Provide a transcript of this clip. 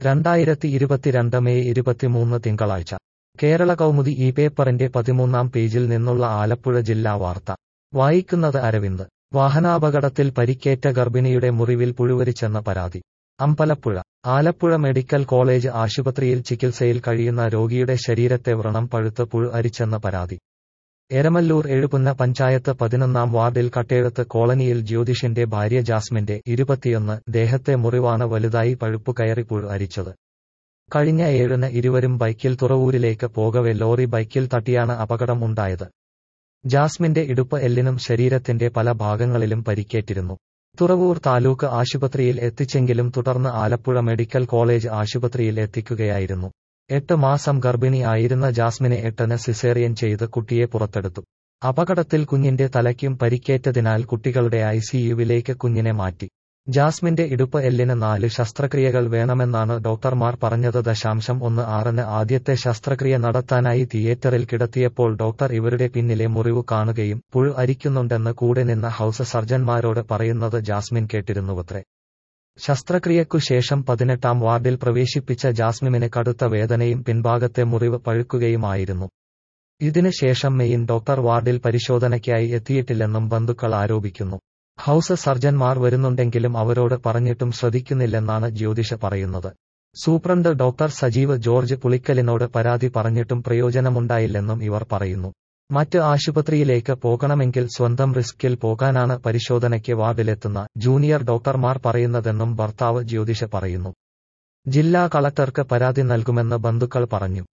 രണ്ടായിരത്തി ഇരുപത്തിരണ്ട് മെയ് ഇരുപത്തിമൂന്ന് തിങ്കളാഴ്ച കേരള കൗമുദി ഈ പേപ്പറിന്റെ പതിമൂന്നാം പേജിൽ നിന്നുള്ള ആലപ്പുഴ ജില്ലാ വാർത്ത വായിക്കുന്നത് അരവിന്ദ് വാഹനാപകടത്തിൽ പരിക്കേറ്റ ഗർഭിണിയുടെ മുറിവിൽ പുഴുവരിച്ചെന്ന പരാതി അമ്പലപ്പുഴ ആലപ്പുഴ മെഡിക്കൽ കോളേജ് ആശുപത്രിയിൽ ചികിത്സയിൽ കഴിയുന്ന രോഗിയുടെ ശരീരത്തെ വ്രണം പഴുത്ത് പുഴു അരിച്ചെന്ന പരാതി എരമല്ലൂർ എഴുപുന്ന പഞ്ചായത്ത് പതിനൊന്നാം വാർഡിൽ കട്ടേഴത്ത് കോളനിയിൽ ജ്യോതിഷിന്റെ ഭാര്യ ജാസ്മിന്റെ ഇരുപത്തിയൊന്ന് ദേഹത്തെ മുറിവാണ് വലുതായി പഴുപ്പു കയറി പുഴു അരിച്ചത് കഴിഞ്ഞ ഏഴിന് ഇരുവരും ബൈക്കിൽ തുറവൂരിലേക്ക് പോകവെ ലോറി ബൈക്കിൽ തട്ടിയാണ് അപകടം ഉണ്ടായത് ജാസ്മിന്റെ ഇടുപ്പ് എല്ലിനും ശരീരത്തിന്റെ പല ഭാഗങ്ങളിലും പരിക്കേറ്റിരുന്നു തുറവൂർ താലൂക്ക് ആശുപത്രിയിൽ എത്തിച്ചെങ്കിലും തുടർന്ന് ആലപ്പുഴ മെഡിക്കൽ കോളേജ് ആശുപത്രിയിൽ എത്തിക്കുകയായിരുന്നു എട്ട് മാസം ഗർഭിണി ആയിരുന്ന ജാസ്മിനെ എട്ടന് സിസേറിയൻ ചെയ്ത് കുട്ടിയെ പുറത്തെടുത്തു അപകടത്തിൽ കുഞ്ഞിന്റെ തലയ്ക്കും പരിക്കേറ്റതിനാൽ കുട്ടികളുടെ ഐസിയുവിലേക്ക് കുഞ്ഞിനെ മാറ്റി ജാസ്മിന്റെ ഇടുപ്പ് എല്ലിന് നാല് ശസ്ത്രക്രിയകൾ വേണമെന്നാണ് ഡോക്ടർമാർ പറഞ്ഞത് ദശാംശം ഒന്ന് ആറിന് ആദ്യത്തെ ശസ്ത്രക്രിയ നടത്താനായി തിയേറ്ററിൽ കിടത്തിയപ്പോൾ ഡോക്ടർ ഇവരുടെ പിന്നിലെ മുറിവ് കാണുകയും പുഴു അരിക്കുന്നുണ്ടെന്ന് കൂടെ നിന്ന ഹൌസ് സർജൻമാരോട് പറയുന്നത് ജാസ്മിൻ കേട്ടിരുന്നുവത്രേ ശസ്ത്രക്രിയക്കു ശേഷം പതിനെട്ടാം വാർഡിൽ പ്രവേശിപ്പിച്ച ജാസ്മിന് കടുത്ത വേദനയും പിൻഭാഗത്തെ മുറിവ് പഴുക്കുകയുമായിരുന്നു ഇതിന് ശേഷം മെയിൻ ഡോക്ടർ വാർഡിൽ പരിശോധനയ്ക്കായി എത്തിയിട്ടില്ലെന്നും ബന്ധുക്കൾ ആരോപിക്കുന്നു ഹൌസ് സർജൻമാർ വരുന്നുണ്ടെങ്കിലും അവരോട് പറഞ്ഞിട്ടും ശ്രദ്ധിക്കുന്നില്ലെന്നാണ് ജ്യോതിഷ പറയുന്നത് സൂപ്രണ്ട് ഡോക്ടർ സജീവ് ജോർജ് പുളിക്കലിനോട് പരാതി പറഞ്ഞിട്ടും പ്രയോജനമുണ്ടായില്ലെന്നും ഇവർ പറയുന്നു മറ്റ് ആശുപത്രിയിലേക്ക് പോകണമെങ്കിൽ സ്വന്തം റിസ്കിൽ പോകാനാണ് പരിശോധനയ്ക്ക് വാർഡിലെത്തുന്ന ജൂനിയർ ഡോക്ടർമാർ പറയുന്നതെന്നും ഭർത്താവ് ജ്യോതിഷ പറയുന്നു ജില്ലാ കളക്ടർക്ക് പരാതി നൽകുമെന്ന് ബന്ധുക്കൾ പറഞ്ഞു